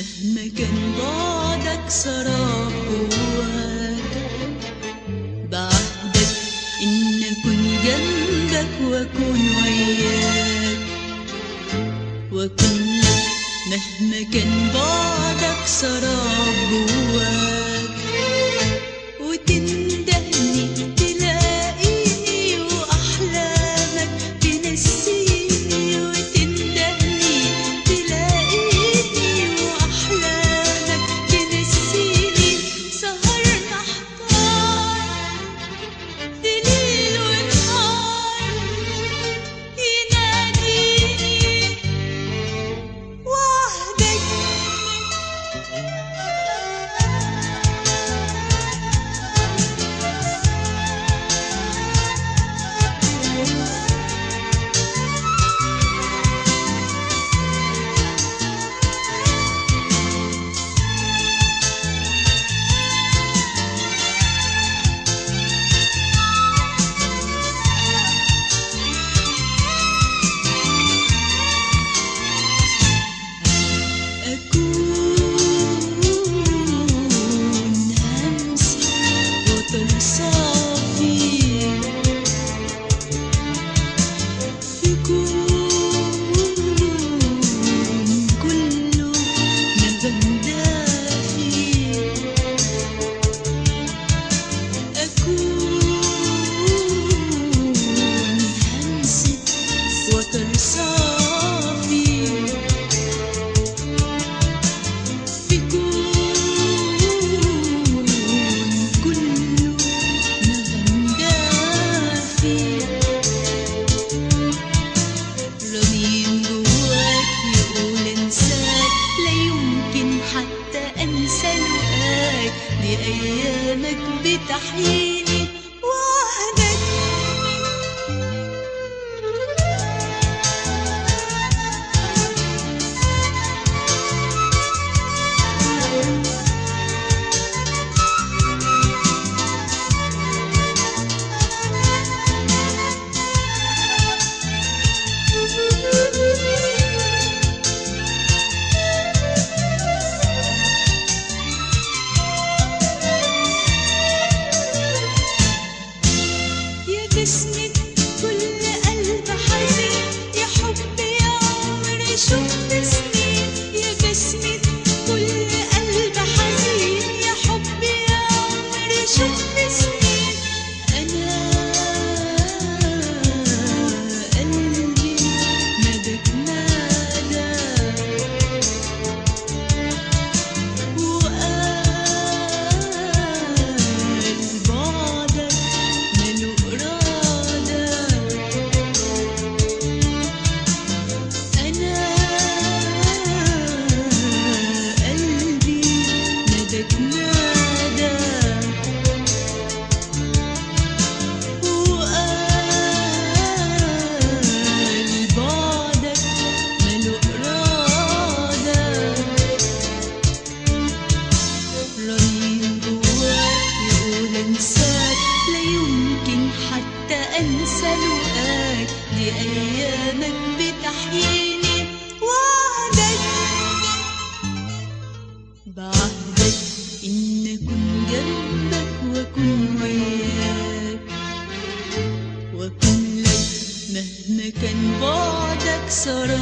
مهما كان بعدك سراب جواك بعهدك إن أكون جنبك وأكون وياك وأكون لك مهما كان بعدك سراب جواك وتندهني تلاقيني وأحلامك تنسيني وتندهني تلاقيني وأحلامك تنسيني سهر محتار في ليل ونهار يناديني وحدك أكون همسي وطن صافي في كون كله نغم دافي أكون همسة وطن صافي في كون كله نغم دافي رنين جواك يقول انساك لا يمكن حتى انسى لقاك دي ايامك بتحييني وحدك يا بسمة كل قلب حزين يا حب يا عمري شفت سنين يا بسمة كل قلب حزين يا حب يا عمري شفت سنين أنا قلبي نادك نادى وقال بعدك ماله إرادة أنا قلبي نادك نادى وقال بعدك ماله إرادة رنين جواك يقول انساك لا يمكن حتى انسى لقاك دي ايامك بتحييني وعدك بعهدك ان اكون جنبك واكون وياك واكون لك مهما كان بعدك سراب